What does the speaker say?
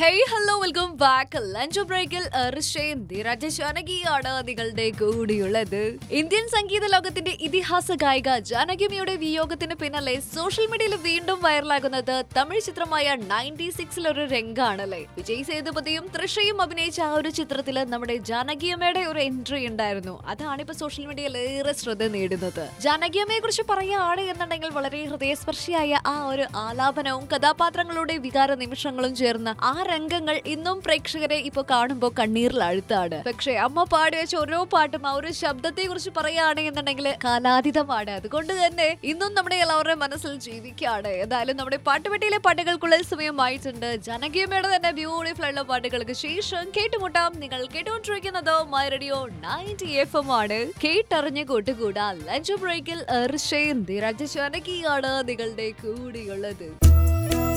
hey hello welcome back lunch ബ്രേക്കിൽ ഋഷയും ധീരജ ജാനകിയാണ് നിങ്ങളുടെ കൂടിയുള്ളത് ഇന്ത്യൻ സംഗീത ലോകത്തിന്റെ ഇതിഹാസ ഗായിക ജാനകിയമ്മയുടെ വിയോഗത്തിന് പിന്നാലെ സോഷ്യൽ മീഡിയയിൽ വീണ്ടും വൈറലാകുന്നത് തമിഴ് ചിത്രമായ നയൻറ്റി സിക്സിൽ ഒരു രംഗാണല്ലേ വിജയ് സേതുപതിയും തൃഷയും അഭിനയിച്ച ആ ഒരു ചിത്രത്തിൽ നമ്മുടെ ജാനകിയമ്മയുടെ ഒരു എൻട്രി ഉണ്ടായിരുന്നു അതാണ് ഇപ്പൊ സോഷ്യൽ മീഡിയയിൽ ഏറെ ശ്രദ്ധ നേടുന്നത് ജാനകിയമ്മയെ കുറിച്ച് പറയുകയാണ് എന്നുണ്ടെങ്കിൽ വളരെ ഹൃദയസ്പർശിയായ ആ ഒരു ആലാപനവും കഥാപാത്രങ്ങളുടെ വികാര നിമിഷങ്ങളും ചേർന്ന ആ രംഗങ്ങൾ ഇന്നും പ്രേക്ഷകരെ ഇപ്പൊ കാണുമ്പോൾ കണ്ണീരിൽ അഴുത്താണ് പക്ഷെ അമ്മ പാടി വെച്ച ഓരോ പാട്ടും ആ ഒരു ശബ്ദത്തെ കുറിച്ച് പറയുകയാണ് എന്നുണ്ടെങ്കിൽ കാലാതീതമാണ് അതുകൊണ്ട് തന്നെ ഇന്നും നമ്മുടെ എല്ലാവരുടെയും മനസ്സിൽ ജീവിക്കുകയാണ് എന്തായാലും നമ്മുടെ പാട്ടുപെട്ടിയിലെ പാട്ടുകൾക്കുള്ള സമയമായിട്ടുണ്ട് ജനകീയമയുടെ തന്നെ ബ്യൂട്ടിഫുൾ ആയിട്ടുള്ള പാട്ടുകൾക്ക് ശേഷം കേട്ടുമുട്ടാം നിങ്ങൾ കേട്ടുകൊണ്ടിരിക്കുന്നത് my radio ninety F M ആണ് കേട്ടറിഞ്ഞ് കൂട്ടുകൂടാ ലഞ്ച് ബ്രേക്കിൽ ഋഷയും ധീരജ ജാനകിയാണ് നിങ്ങളുടെ കൂടെയുള്ളത്